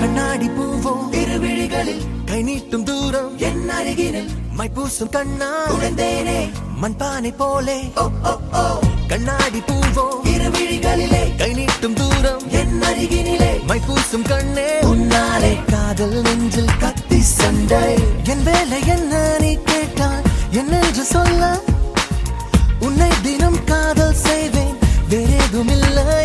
கண்ணாடி பூவோ இருவிழிகளில் கை நீட்டும் தூரம் என் அருகினில் மை பூசும் கண்ணா உழந்தேனே மண்பானை போலே ஓ ஓ ஓ கண்ணாடி பூவோ இருவிழிகளிலே கை நீட்டும் தூரம் என் அருகினிலே மை பூசும் கண்ணே உன்னாலே காதல் நெஞ்சில் கத்தி சண்டை என் வேலை என்ன நீ கேட்டால் என்னென்று சொல்ல உன்னை தினம் காதல் செய்வேன் வேறேதும் இல்லை